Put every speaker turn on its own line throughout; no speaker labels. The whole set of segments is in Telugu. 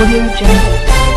Audio Jungle.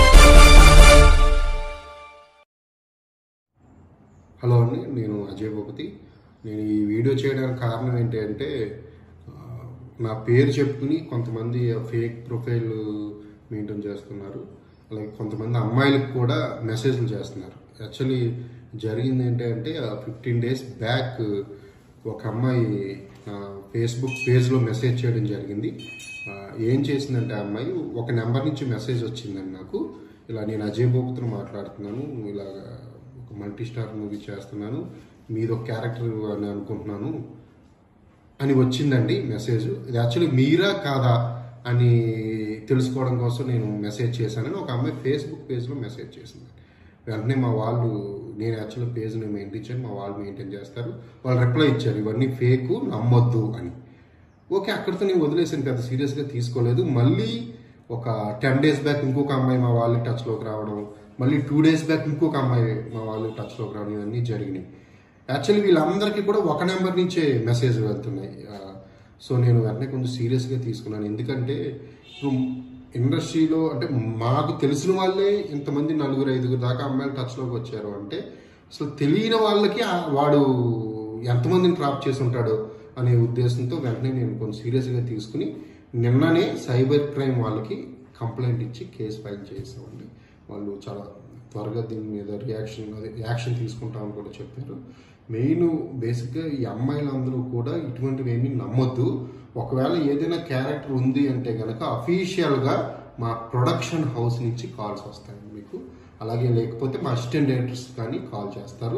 హలో అండి నేను అజయ్ భూపతి నేను ఈ వీడియో చేయడానికి కారణం ఏంటి అంటే ఆ, నా పేరు చెప్పుకుని కొంతమంది ఫేక్ ప్రొఫైల్ మెయింటైన్ చేస్తున్నారు అలాగే కొంతమంది అమ్మాయిలకు కూడా మెసేజ్లు చేస్తున్నారు యాక్చువల్లీ జరిగింది ఏంటి అంటే ఫిఫ్టీన్ డేస్ బ్యాక్ ఒక అమ్మాయి నా ఫేస్బుక్ పేజ్లో మెసేజ్ చేయడం జరిగింది ఆ, ఏం చేసిందంటే ఆ అమ్మాయి ఒక నెంబర్ నుంచి మెసేజ్ వచ్చిందండి నాకు ఇలా నేను అజయ్ భూపతిని మాట్లాడుతున్నాను ఇలాగా ఒక మల్టీ స్టార్ మూవీ చేస్తున్నాను మీది ఒక క్యారెక్టర్ అని అనుకుంటున్నాను అని వచ్చిందండి మెసేజ్ ఇది యాక్చువల్లీ మీరా కాదా అని తెలుసుకోవడం కోసం నేను మెసేజ్ చేశానని ఒక అమ్మాయి ఫేస్బుక్ పేజ్లో మెసేజ్ చేసింది వెంటనే మా వాళ్ళు నేను యాక్చువల్లీ పేజ్ నేను మెయింటైన్ చేయను మా వాళ్ళు మెయింటైన్ చేస్తారు వాళ్ళు రిప్లై ఇచ్చారు ఇవన్నీ ఫేక్ నమ్మొద్దు అని ఓకే అక్కడితో నేను వదిలేసాను పెద్ద సీరియస్గా తీసుకోలేదు మళ్ళీ ఒక టెన్ డేస్ బ్యాక్ ఇంకొక అమ్మాయి మా వాళ్ళు టచ్లోకి రావడం మళ్ళీ టూ డేస్ బ్యాక్ ఇంకొక అమ్మాయి మా వాళ్ళు టచ్లోకి రావడం ఇవన్నీ జరిగినాయి యాక్చువల్లీ వీళ్ళందరికీ కూడా ఒక నెంబర్ నుంచే మెసేజ్ వెళ్తున్నాయి ఆ, సో నేను వెంటనే కొంచెం సీరియస్గా తీసుకున్నాను ఎందుకంటే ఇప్పుడు ఇండస్ట్రీలో అంటే మాకు తెలిసిన వాళ్ళే ఇంతమంది నలుగురు ఐదుగురు దాకా అమ్మాయిలు టచ్లోకి వచ్చారు అంటే అసలు తెలియని వాళ్ళకి ఆ- వాడు ఎంతమందిని ట్రాప్ చేసి ఉంటాడో అనే ఉద్దేశంతో వెంటనే నేను కొంచెం సీరియస్గా తీసుకుని నిన్ననే సైబర్ క్రైమ్ వాళ్ళకి కంప్లైంట్ ఇచ్చి కేసు ఫైల్ చేసామండి వాళ్ళు చాలా త్వరగా దీని మీద రియాక్షన్ అదే యాక్షన్ తీసుకుంటామని కూడా చెప్పారు మెయిన్ బేసిక్గా ఈ అమ్మాయిలందరూ కూడా ఇటువంటివి ఏమీ నమ్మొద్దు ఒకవేళ ఏదైనా క్యారెక్టర్ ఉంది అంటే కనుక అఫీషియల్గా మా ప్రొడక్షన్ హౌస్ నుంచి కాల్స్ వస్తాయండి మీకు అలాగే లేకపోతే మా అసిస్టెంట్ డైరెక్టర్స్ కానీ కాల్ చేస్తారు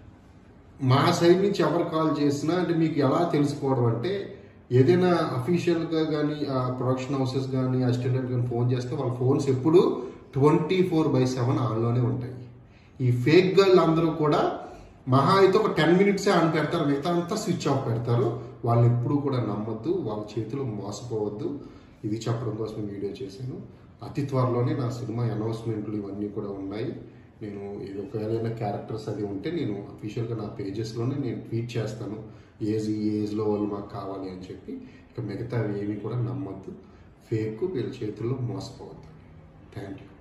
మా సైడ్ నుంచి ఎవరు కాల్ చేసినా అంటే మీకు ఎలా తెలుసుకోవడం అంటే ఏదైనా అఫీషియల్గా కానీ ప్రొడక్షన్ హౌసెస్ కానీ అసిస్టెంట్ కానీ ఫోన్ చేస్తే వాళ్ళ ఫోన్స్ ఎప్పుడు ట్వంటీ ఫోర్ బై సెవెన్ ఆన్లోనే ఉంటాయి ఈ ఫేక్ గర్ల్ అందరూ కూడా మహా అయితే ఒక టెన్ మినిట్సే ఆన్ పెడతారు మిగతా అంతా స్విచ్ ఆఫ్ పెడతారు వాళ్ళు ఎప్పుడు కూడా నమ్మొద్దు వాళ్ళ చేతిలో మోసపోవద్దు ఇది చెప్పడం కోసం ఈ వీడియో చేశాను అతి త్వరలోనే నా సినిమా అనౌన్స్మెంట్లు ఇవన్నీ కూడా ఉన్నాయి నేను ఇది ఒకవేళ క్యారెక్టర్స్ అది ఉంటే నేను అఫీషియల్గా నా పేజెస్లోనే నేను ట్వీట్ చేస్తాను ఏజ్ ఈ ఏజ్లో వాళ్ళు మాకు కావాలి అని చెప్పి ఇక మిగతా ఏమీ కూడా నమ్మొద్దు ఫేక్ వీళ్ళ చేతుల్లో మోసపోవద్దు థ్యాంక్ యూ